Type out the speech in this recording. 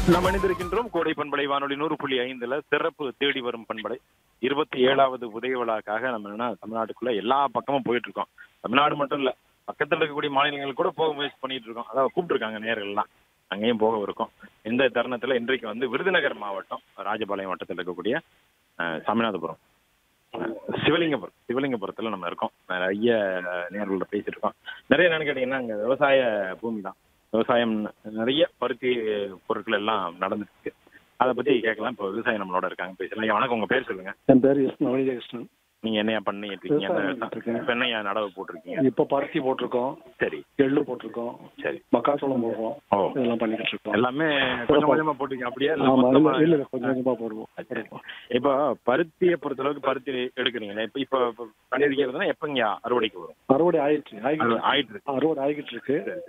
நாம் இணைந்திருக்கின்றோம் கோடை பண்பலை வானொலி நூறு புள்ளி ஐந்துல சிறப்பு தேடி வரும் பண்பலை இருபத்தி ஏழாவது உதய விழாக்காக நம்ம என்ன தமிழ்நாட்டுக்குள்ள எல்லா பக்கமும் போயிட்டு இருக்கோம் தமிழ்நாடு மட்டும் இல்ல பக்கத்துல இருக்கக்கூடிய மாநிலங்களுக்கு கூட போக முயற்சி பண்ணிட்டு இருக்கோம் அதாவது கூப்பிட்டுருக்காங்க நேர்கள்லாம் அங்கேயும் போக இருக்கோம் இந்த தருணத்துல இன்றைக்கு வந்து விருதுநகர் மாவட்டம் ராஜபாளையம் வட்டத்தில் இருக்கக்கூடிய அஹ், சாமிநாதபுரம் அஹ், சிவலிங்கபுரம் சிவலிங்கபுரத்துல நம்ம இருக்கோம் நிறைய நேர்கள்ட்ட பேசிட்டு இருக்கோம் நிறைய என்னன்னு கேட்டீங்கன்னா அங்க விவசாய பூமி தான் விவசாயம் நிறைய பருத்தி பொருட்கள் எல்லாம் நடந்துட்டு இருக்கு அதை பத்தி கேட்கலாம் இப்போ விவசாயி நம்மளோட இருக்காங்க பேசலாம் ஐயா, வணக்கம் உங்க பேர் சொல்லுங்க என் பேர் எஸ் நவனிதகிருஷ்ணன் நீங்க என்னையா பண்ணிட்டு இருக்கீங்க விவசாயம் என்ன- பண்ணிட்டு இருக்கேன். இப்ப என்னையா நடவு போட்டிருக்கீங்க இப்போ பருத்தி போட்டிருக்கோம் சரி எள்ளு போட்டிருக்கோம் சரி மக்காச்சோளம் போடுறோம் ஓ இதெல்லாம் பண்ணிக்கிட்டு இருக்கோம் எல்லாமே கொஞ்சம் கொஞ்சமா போட்டிருக்கீங்க அப்படியே இல்ல ஆமா இல்ல மொத்தமா? இல்ல இல்ல, கொஞ்சம் கொஞ்சமா போடுவோம் சரி. இப்போ பருத்தியை பொறுத்த அளவுக்கு பருத்தி எடுக்கிறீங்களே இப்ப இப்ப பண்ணிருக்கிறதுனா எப்பங்க அறுவடைக்கு வரும் அறுவடை ஆயிடுச்சு ஆகிட்டு அறுவடை ஆயிட்டு இருக்கு அறுவடை ஆகிட்டு இருக்கு சரி.